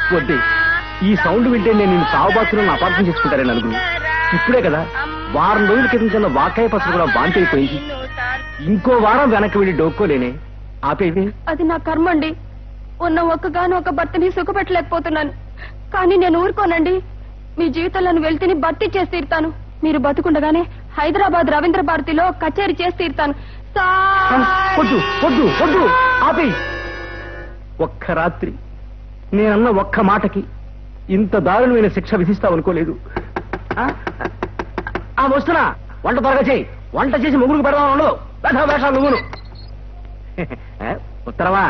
వద్దే ఈ సౌండ్ వింటే నేను నిన్ను సావబాతులను అపార్థం చేసుకుంటారే నలుగురు ఇప్పుడే కదా వారం రోజుల క్రితం చిన్న వాకాయ పసరు కూడా వాంతి అయిపోయింది ఇంకో వారం వెనక్కి వెళ్ళి డోక్కోలేనే ఆపేది అది నా కర్మ అండి ఉన్న ఒక్కగాను ఒక భర్తని సుఖపెట్టలేకపోతున్నాను కానీ నేను ఊరుకోనండి మీ జీవితంలో వెళ్తేని భర్తీ చేసి తీరుతాను మీరు బతుకుండగానే హైదరాబాద్ రవీంద్ర భారతిలో కచేరీ చేసి తీరుతాను సార్. వద్దు వద్దు వద్దు ఆపే ఒక్క రాత్రి నేనన్న ఒక్క మాటకి ఇంత దారుణమైన శిక్ష విధిస్తావు అనుకోలేదు ఆ? ఆ వస్తున్నా వంట త్వరగా చేయి వంట చేసి ముగ్గురికి పెడదాం ఉండదు వేషా వేషాలు నువ్వును ఏ, ఉత్తరమా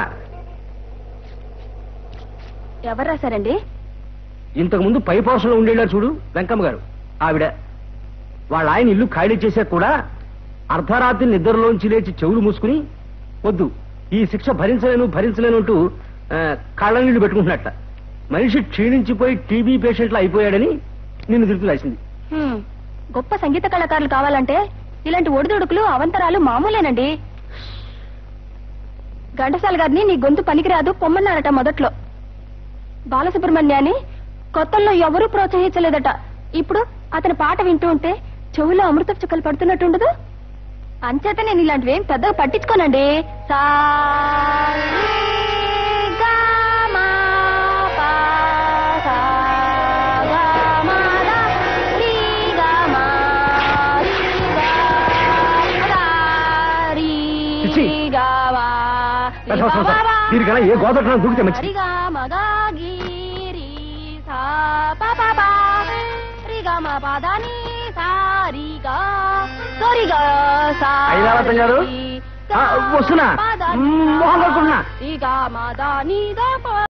ఎవరు రాశారండి ఇంతకు ముందు పై పోర్షన్లో ఉండేళ్ళారు చూడు వెంకమ్మ గారు ఆవిడ వాళ్ళ ఆయన ఇల్లు ఖాళీ చేశాక కూడా అర్ధరాత్రి నిద్రలోంచి లేచి చెవులు మూసుకుని వద్దు ఈ శిక్ష భరించలేను భరించలేను అంటూ ఆ, కళ్ళ నీళ్లు పెట్టుకుంటున్నట్ట మనిషి క్షీణించిపోయి టీబీ పేషెంట్లు అయిపోయాడని నిన్ను తిరుగు రాసింది హ్మ్. గొప్ప సంగీత కళాకారులు కావాలంటే ఇలాంటి ఒడిదుడుకులు అవంతరాలు మామూలేనండి ఘంటసాల గారిని నీ గొంతు పనికిరాదు పొమ్మన్నారట మొదట్లో బాలసుబ్రహ్మణ్యాన్ని కొత్తల్లో ఎవరూ ప్రోత్సహించలేదట ఇప్పుడు అతని పాట వింటూ ఉంటే చెవులో అమృత చుక్కలు పడుతున్నట్టుండదు అంచేత నేను ఇలాంటివేం పెద్దగా పట్టించుకోనండి సా గా మా పా సా గా మా రా రీ గా మా రీ గా రా రీ చిచ్చి. గా మా రీ గా మా రా. దీనికన్నా ఏ గోదట్లో దూకితే మంచిది రిగా మగా గిరి సా పా పా పా రిగా మా పాదాని సారిగా సరిగా సా ఐరావతం గారు? ఆ, వస్తున్నా. మ్, మొహం కడుక్కుంటున్నా. రిగా మా దాని దా పా